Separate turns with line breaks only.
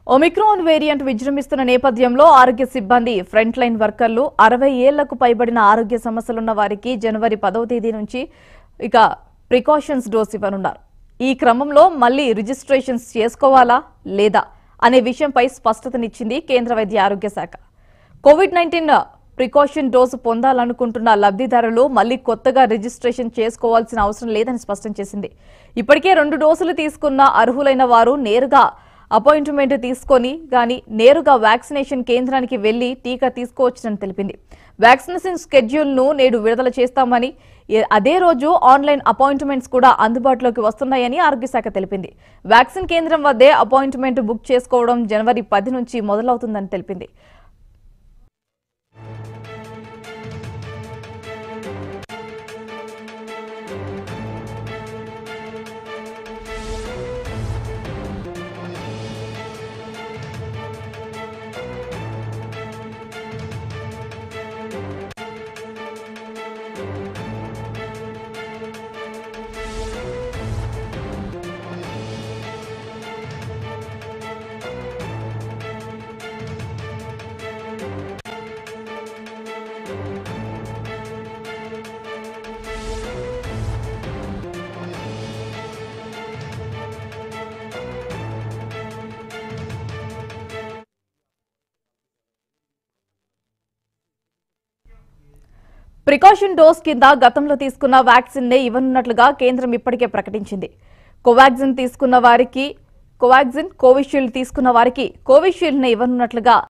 Omicron variant విజృంభిస్తున్న నేపథ్యంలో ఆరోగ్య సిబ్బంది ఫ్రంట్ లైన్ వర్కర్లు అరవై ఏళ్లకు పైబడిన ఆరోగ్య సమస్యలున్న వారికి జనవరి పదవ తేదీ నుంచి ఇక ప్రికాషన్స్ డోస్ ఇవ్వనున్నారు ఈ క్రమంలో మళ్లీ రిజిస్ట్రేషన్స్ చేసుకోవాలా లేదా అనే విషయంపై స్పష్టతనిచ్చింది కేంద్ర వైద్య ఆరోగ్య శాఖ కోవిడ్ నైన్టీన్ ప్రికాషన్ డోసు పొందాలనుకుంటున్న లబ్ధిదారులు మళ్లీ కొత్తగా రిజిస్ట్రేషన్ చేసుకోవాల్సిన అవసరం లేదని స్పష్టం చేసింది ఇప్పటికే రెండు డోసులు తీసుకున్న అర్హులైన వారు నేరుగా అపాయింట్మెంట్ తీసుకొని గాని నేరుగా వ్యాక్సినేషన్ కేంద్రానికి వెళ్లి టీకా తీసుకోవచ్చునని తెలిపింది వ్యాక్సినేషన్ స్కెడ్యూల్ ను నేడు విడుదల చేస్తామని ఏ- అదే రోజు ఆన్లైన్ అపాయింట్మెంట్స్ కూడా అందుబాటులోకి వస్తున్నాయని ఆరోగ్య శాఖ తెలిపింది వ్యాక్సిన్ కేంద్రం వద్దే అపాయింట్మెంట్ బుక్ చేసుకోవడం జనవరి పది నుంచి మొదలవుతుందని తెలిపింది ప్రికాషన్ డోస్ కింద గతంలో తీసుకున్న వ్యాక్సిన్ నే ఇవ్వనున్నట్లుగా కేంద్రం ఇప్పటికే ప్రకటించింది కోవాక్సిన్ తీసుకున్న వారికి కోవాక్సిన్ కోవిషీల్డ్ తీసుకున్న వారికి కోవిషీల్డ్ నే ఇవ్వనున్నట్లుగా